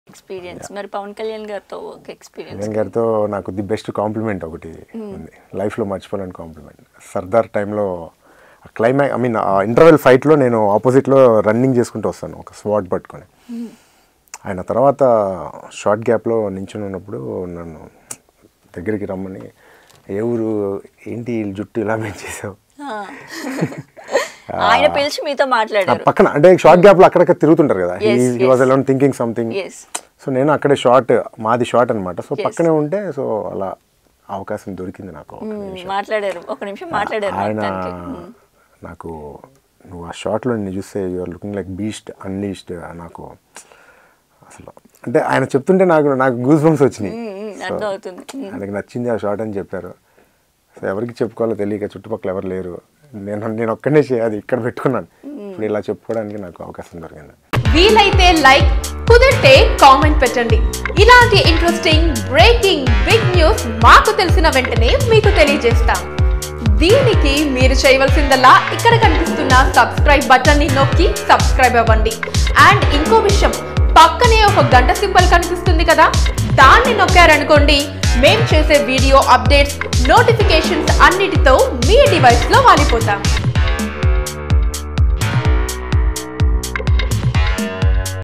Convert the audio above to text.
Experience మరి పవన్ కళ్యాణ్ గారితో ఒక ఎక్స్పీరియన్స్ కళ్యాణ్ గారితో నాకు ది బెస్ట్ కాంప్లిమెంట్ ఒకటి ఉంది లైఫ్లో మర్చిపోలేని కాంప్లిమెంట్ సర్దార్ టైంలో క్లైమాక్ ఐ మీన్ ఇంటర్వెల్ ఫైట్లో నేను ఆపోజిట్లో రన్నింగ్ చేసుకుంటూ వస్తాను ఒక స్వాట్ పట్టుకొని ఆయన తర్వాత షార్ట్ గ్యాప్లో నించుని ఉన్నప్పుడు నన్ను దగ్గరికి రమ్మని ఏ ఊరు ఏంటి ఈ జుట్టు ఇలా పెంచేసావు ఆయన పిలిచి మీతో ఆ మాట్లాడారు పక్కన అంటే షార్ట్ గ్యాప్లో అక్కడక్కడ తిరుగుతుంటారు కదా Yes, he was yes. Alone thinking something yes so నేను అక్కడే షార్ట్ మాది షార్ట్ అనమాట సో Yes. పక్కనే ఉంటే సో అలా అవకాశం దొరికింది నాకు ఒక నిమిషం. మాట్లాడారు ఒక నిమిషం మాట్లాడారు ఆయన మొత్తానికి. మ్మ్. నాకు నువ్వు ఆ షార్ట్లో నిన్ను చూస్తే you're looking like beast unleashed నాకు అసలు అంటే ఆయన చెప్తుంటే నాకు నాకు గూస్ బంప్స్ వచ్చినాయి మ్మ్, మ్మ్, So, అర్థమవుతుంది. మ్మ్. ఆయనకి నచ్చింది ఆ షార్ట్ అని చెప్పారు సో ఎవరికి చెప్పుకోవాలో తెలియక చుట్టుపక్కల ఎవరు లేరు నేను నేను ఒక్కనే చేయాలి ఇక్కడ పెట్టుకున్నాను ఇప్పుడు ఇలా చెప్పుకోవడానికి నాకు అవకాశం దొరికింది వీలైతే లైక్ కుదిరితే కామెంట్ పెట్టండి ఇలాంటి ఇంట్రెస్టింగ్ బ్రేకింగ్ బిగ్ న్యూస్ మాకు తెలిసిన వెంటనే మీకు తెలియజేస్తాం దీనికి మీరు చేయవలసిందల్లా ఇక్కడ కనిపిస్తున్న సబ్స్క్రైబ్ బటన్ ని నొక్కి సబ్స్క్రైబ్ అవ్వండి అండ్ ఇంకో విషయం పక్కనే ఒక గంట సింబల్ కనిపిస్తుంది కదా దాన్ని నొక్కారనుకోండి మేం చేసే వీడియో అప్డేట్స్ నోటిఫికేషన్స్ అన్నిటితో మీ డివైస్ లో వాలిపోతాం